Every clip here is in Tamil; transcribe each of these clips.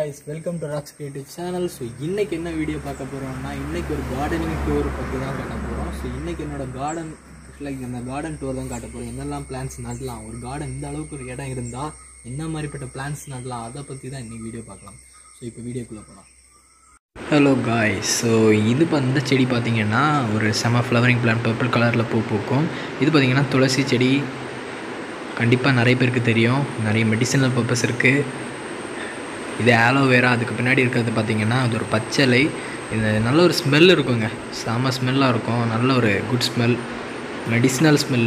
guys welcome to rocks creative channel so இன்னைக்கு என்ன வீடியோ பார்க்க போகிறோம்னா இன்னைக்கு ஒரு கார்டனிங் டூர் பற்றி தான் காட்ட போகிறோம் ஸோ இன்னைக்கு என்னோட கார்டன் லைக் இந்த கார்டன் டூர் தான் காட்ட போகிறோம் என்னெல்லாம் பிளான்ஸ் நடலாம் ஒரு கார்டன் இந்த அளவுக்கு ஒரு இடம் இருந்தால் என்ன மாதிரிப்பட்ட பிளான்ஸ் நடலாம் அதை பற்றி தான் இன்னைக்கு வீடியோ பார்க்கலாம் ஸோ இப்போ வீடியோக்குள்ளே போகலாம் ஹலோ காய் ஸோ இது இப்போ இந்த செடி பார்த்தீங்கன்னா ஒரு செம ஃப்ளவரிங் பிளான் பர்பிள் கலரில் பூ பூக்கும் இது பார்த்தீங்கன்னா துளசி செடி கண்டிப்பாக நிறைய பேருக்கு தெரியும் நிறைய மெடிசனல் பர்பஸ் இருக்குது இது ஆலோவேரா அதுக்கு பின்னாடி இருக்கிறது பார்த்தீங்கன்னா அது ஒரு பச்சளை இது நல்ல ஒரு ஸ்மெல் இருக்குங்க செம ஸ்மெல்லாக இருக்கும் நல்ல ஒரு good smell medicinal smell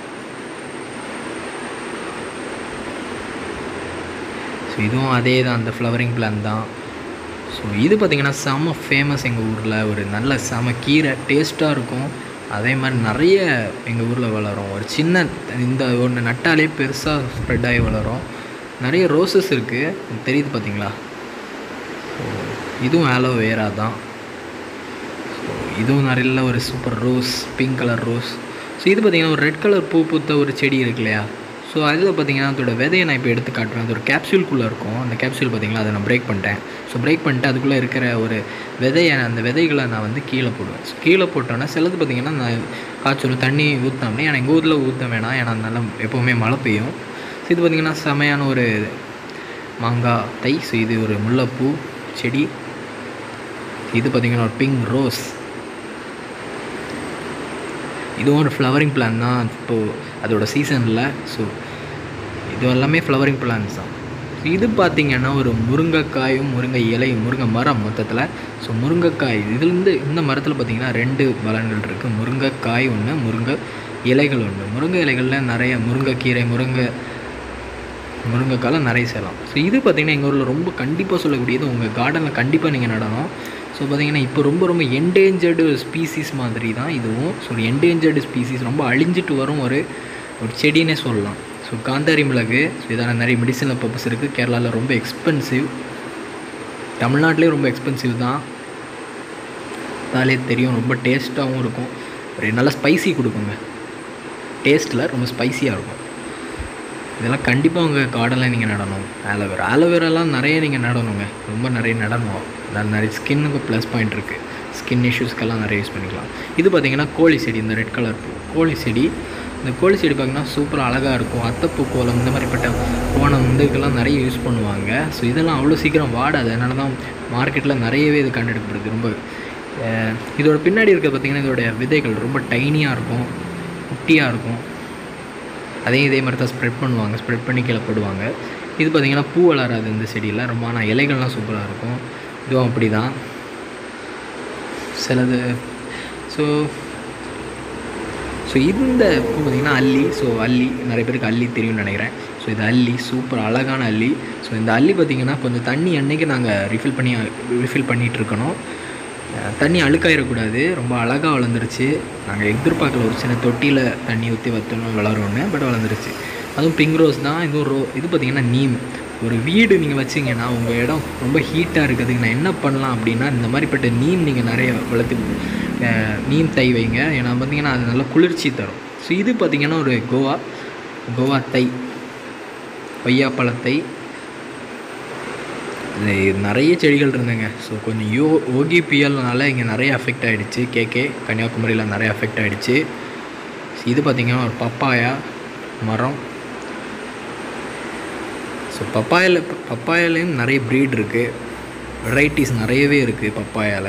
so இதுவும் அதே தான் அந்த ஃப்ளவரிங் பிளான் தான் ஸோ இது பார்த்திங்கன்னா செம ஃபேமஸ் எங்கள் ஊரில் ஒரு நல்ல செம கீரை டேஸ்ட்டாக இருக்கும் அதே மாதிரி நிறைய எங்கள் ஊரில் வளரும் ஒரு சின்ன இந்த ஒன்று நட்டாலே பெருசாக ஸ்ப்ரெட் ஆகி வளரும் நிறைய ரோசஸ் இருக்குது தெரியுது பார்த்தீங்களா ஸோ இதுவும் ஆலோவேரா தான் ஸோ இதுவும் நிறைய ஒரு super rose pink colour rose so இது பார்த்திங்கன்னா ஒரு ரெட் கலர் பூ பூத்த ஒரு செடி இருக்கு இல்லையா ஸோ அதில் பார்த்தீங்கன்னா அதோட விதையை நான் இப்போ எடுத்து காட்டுவேன் அது ஒரு கேப்சூல்குள்ளே இருக்கும் அந்த கேப்சூல் பார்த்தீங்களா அதை நான் பிரேக் பண்ணிட்டேன் ஸோ பிரேக் பண்ணிட்டு அதுக்குள்ளே இருக்கிற ஒரு விதையை அந்த விதைகளை நான் வந்து கீழே போடுவேன் ஸோ கீழே போட்டோன்னா சிலது பார்த்தீங்கன்னா நான் காய்ச்சல் தண்ணி ஊற்றினோம்னா ஏன்னா எங்கள் ஊரில் ஊற்ற வேணாம் ஏன்னா நல்லா எப்போவுமே மழை பெய்யும் ஸோ இது பார்த்திங்கன்னா செமையான ஒரு மாங்காய் தை ஸோ இது ஒரு முல்லைப்பூ செடி இது பார்த்திங்கன்னா ஒரு பிங்க் ரோஸ் இதுவும் ஒரு ஃப்ளவரிங் பிளான் தான் இப்போது அதோட சீசனில் ஸோ இது எல்லாமே ஃப்ளவரிங் பிளான்ஸ் தான் இது பார்த்திங்கன்னா ஒரு முருங்கைக்காயும் முருங்கை இலையும் முருங்கை மரம் மொத்தத்தில் ஸோ முருங்கைக்காய் இதுலேருந்து இந்த மரத்தில் பார்த்திங்கன்னா ரெண்டு பலன்கள் இருக்குது முருங்கைக்காய் ஒன்று முருங்கை இலைகள் ஒன்று முருங்கை இலைகளில் நிறைய முருங்கைக்கீரை முருங்கை முருங்கைக்காலாம் நிறைய செய்யலாம் ஸோ இது பார்த்திங்கன்னா எங்கள் ஊரில் ரொம்ப கண்டிப்பாக சொல்லக்கூடியது உங்கள் கார்டனில் கண்டிப்பாக நீங்கள் நடணும் ஸோ பார்த்திங்கன்னா இப்போ ரொம்ப ரொம்ப என்டேஞ்சர்டு ஸ்பீசிஸ் மாதிரி தான் இதுவும் ஸோ ஒரு என்டேஞ்சர்டு ஸ்பீசிஸ் ரொம்ப அழிஞ்சிட்டு வரும் ஒரு ஒரு செடினே சொல்லலாம் ஸோ காந்தாரி மிளகு ஸோ இதான நிறைய மெடிசனல் பர்பஸ் இருக்குது கேரளாவில் ரொம்ப எக்ஸ்பென்சிவ் தமிழ்நாட்டிலே ரொம்ப எக்ஸ்பென்சிவ் தான் அதாலே தெரியும் ரொம்ப டேஸ்ட்டாகவும் இருக்கும் ஒரு நல்ல ஸ்பைசி கொடுக்குங்க டேஸ்ட்டில் ரொம்ப ஸ்பைசியாக இருக்கும் இதெல்லாம் கண்டிப்பாக உங்கள் கார்டனில் நீங்கள் நடணும் ஆலோவேரா ஆலோவேராலாம் நிறைய நீங்கள் நடணுங்க ரொம்ப நிறைய நடணும் அதில் நிறைய ஸ்கின்னுக்கு ப்ளஸ் பாயிண்ட் இருக்குது ஸ்கின் இஷ்யூஸ்க்கெல்லாம் நிறைய யூஸ் பண்ணிக்கலாம் இது பார்த்திங்கன்னா கோழி செடி இந்த ரெட் கலர் பூ கோழி செடி இந்த கோழி செடி பார்த்திங்கன்னா சூப்பராக அழகாக இருக்கும் அத்தப்பூ கோலம் இந்த மாதிரிப்பட்ட கோணம் இந்த இதுக்கெல்லாம் நிறைய யூஸ் பண்ணுவாங்க ஸோ இதெல்லாம் அவ்வளோ சீக்கிரம் வாடாது அதனால தான் மார்க்கெட்டில் நிறையவே இது கண்டெடுக்கப்படுது ரொம்ப இதோட பின்னாடி இருக்க பார்த்திங்கன்னா இதோடைய விதைகள் ரொம்ப டைனியாக இருக்கும் குட்டியாக இருக்கும் அதையும் இதே மாதிரி தான் ஸ்ப்ரெட் பண்ணுவாங்க ஸ்ப்ரெட் பண்ணி கீழே போடுவாங்க இது பார்த்திங்கன்னா பூ வளராது இந்த செடியில் ரொம்ப ஆனால் இலைகள்லாம் சூப்பராக இருக்கும் இதுவும் அப்படி தான் சிலது ஸோ ஸோ இந்த பூ பார்த்திங்கன்னா அல்லி ஸோ அல்லி நிறைய பேருக்கு அல்லி தெரியும்னு நினைக்கிறேன் ஸோ இது அல்லி சூப்பர் அழகான அல்லி ஸோ இந்த அல்லி பார்த்திங்கன்னா கொஞ்சம் தண்ணி அன்னைக்கு நாங்கள் ரிஃபில் பண்ணி ரிஃபில் பண்ணிகிட்டு இருக்கணும் தண்ணி அழுக்காயிடக்கூடாது ரொம்ப அழகாக வளர்ந்துருச்சு நாங்கள் எதிர்பார்க்கல ஒரு சின்ன தொட்டியில் தண்ணி ஊற்றி வற்றணும் வளரும்னு பட் வளர்ந்துருச்சு அதுவும் பிங்க் ரோஸ் தான் இதுவும் ரோ இது பார்த்திங்கன்னா நீம் ஒரு வீடு நீங்கள் வச்சிங்கன்னா உங்கள் இடம் ரொம்ப ஹீட்டாக இருக்கிறதுக்கு நான் என்ன பண்ணலாம் அப்படின்னா இந்த மாதிரிப்பட்ட நீம் நீங்கள் நிறைய வளர்த்து நீம் தை வைங்க ஏன்னா பார்த்திங்கன்னா அது நல்லா குளிர்ச்சி தரும் ஸோ இது பார்த்திங்கன்னா ஒரு கோவா கோவா தை கொய்யாப்பழத்தை நிறைய செடிகள் இருந்தேங்க ஸோ கொஞ்சம் யோ ஓகி புயல்னால இங்கே நிறைய அஃபெக்ட் ஆகிடுச்சு கேகே கன்னியாகுமரியில் நிறைய அஃபெக்ட் ஆகிடுச்சு இது பார்த்திங்கன்னா ஒரு பப்பாயா மரம் ஸோ பப்பாயில் பப்பாயாலையும் நிறைய ப்ரீட் இருக்குது வெரைட்டிஸ் நிறையவே இருக்குது பப்பாயாவில்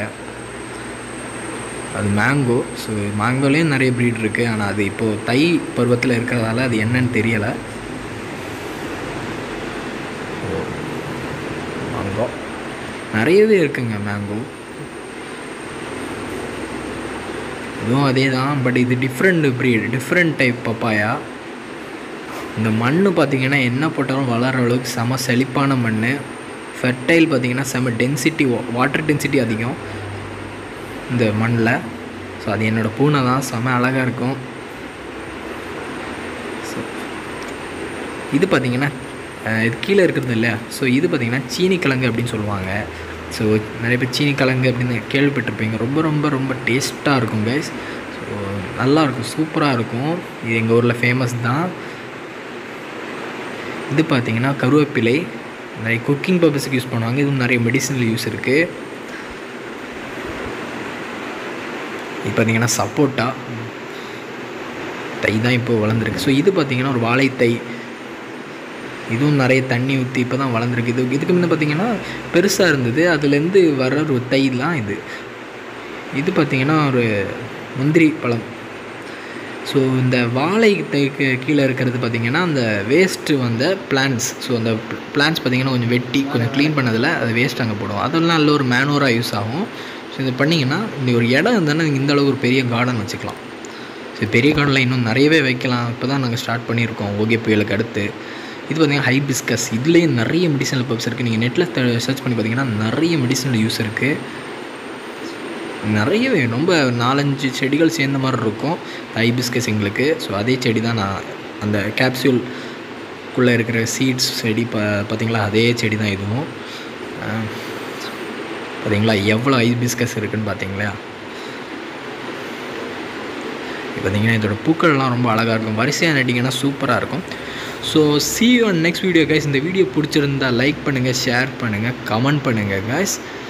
அது மேங்கோ ஸோ மேங்கோலேயும் நிறைய ப்ரீட் இருக்குது ஆனால் அது இப்போது தை பருவத்தில் இருக்கிறதால அது என்னன்னு தெரியலை மேங்கோ நிறையவே இருக்குங்க மேங்கோ இதுவும் அதே தான் பட் இது different breed different type papaya இந்த மண் பார்த்திங்கன்னா என்ன போட்டாலும் வளர அளவுக்கு செம செழிப்பான மண் ஃபெர்டைல் பார்த்திங்கன்னா செம டென்சிட்டி வாட்டர் டென்சிட்டி அதிகம் இந்த மண்ணில் ஸோ அது என்னோடய பூனை தான் செம அழகாக இருக்கும் ஸோ இது பார்த்திங்கன்னா இது கீழே இருக்கிறது இல்லை ஸோ இது பார்த்திங்கன்னா சீனி கிழங்கு அப்படின்னு சொல்லுவாங்க ஸோ நிறைய பேர் சீனி கிழங்கு அப்படின்னு கேள்விப்பட்டிருப்பீங்க ரொம்ப ரொம்ப ரொம்ப டேஸ்ட்டாக இருக்கும் கைஸ் ஸோ நல்லாயிருக்கும் சூப்பராக இருக்கும் இது எங்கள் ஊரில் ஃபேமஸ் தான் இது பார்த்தீங்கன்னா கருவேப்பிலை நிறைய குக்கிங் பர்பஸுக்கு யூஸ் பண்ணுவாங்க இதுவும் நிறைய மெடிசனல் யூஸ் இருக்குது இப்போ பார்த்தீங்கன்னா சப்போட்டா தை தான் இப்போ வளர்ந்துருக்கு ஸோ இது பார்த்தீங்கன்னா ஒரு வாழைத்தை இதுவும் நிறைய தண்ணி ஊற்றி இப்போ தான் வளர்ந்துருக்கு இது இதுக்கு முன்ன பார்த்தீங்கன்னா பெருசாக இருந்தது அதுலேருந்து வர்ற ஒரு தை தான் இது இது பார்த்தீங்கன்னா ஒரு முந்திரி பழம் ஸோ இந்த வாழை தைக்கு கீழே இருக்கிறது பார்த்திங்கன்னா அந்த வேஸ்ட்டு வந்த பிளான்ஸ் ஸோ அந்த பிளான்ஸ் பார்த்திங்கன்னா கொஞ்சம் வெட்டி கொஞ்சம் க்ளீன் பண்ணதில் அது வேஸ்ட் அங்கே போடும் அதெல்லாம் நல்ல ஒரு மேனுவராக யூஸ் ஆகும் ஸோ இது பண்ணிங்கன்னா இந்த ஒரு இடம் இருந்தால் நீங்கள் இந்த அளவு ஒரு பெரிய கார்டன் வச்சுக்கலாம் ஸோ பெரிய கார்டனில் இன்னும் நிறையவே வைக்கலாம் இப்போ தான் நாங்கள் ஸ்டார்ட் பண்ணியிருக்கோம் ஓகே புயலுக்கு அடுத்து இது பார்த்திங்கன்னா ஹைபிஸ்கஸ் இதுலேயும் நிறைய மெடிசனல் பர்ப்ஸ் இருக்குது நீங்கள் நெட்டில் சர்ச் பண்ணி பார்த்தீங்கன்னா நிறைய மெடிசனல் யூஸ் இருக்குது நிறையவே ரொம்ப நாலஞ்சு செடிகள் சேர்ந்த மாதிரி இருக்கும் ஹைபிஸ்கஸ் எங்களுக்கு ஸோ அதே செடி தான் நான் அந்த கேப்சூல்குள்ளே இருக்கிற சீட்ஸ் செடி பா பார்த்தீங்களா அதே செடி தான் இதுவும் அஹ், பார்த்தீங்களா எவ்வளோ ஹைபிஸ்கஸ் இருக்குன்னு பார்த்தீங்களா இப்போ பார்த்தீங்கன்னா இதோட பூக்கள்லாம் ரொம்ப அழகாக இருக்கும் வரிசையாக நட்டிங்கன்னா சூப்பராக இருக்கும் so see you on next video guys இந்த வீடியோ பிடிச்சிருந்தா லைக் பண்ணுங்கள் ஷேர் பண்ணுங்கள் கமெண்ட் பண்ணுங்கள் கைஸ்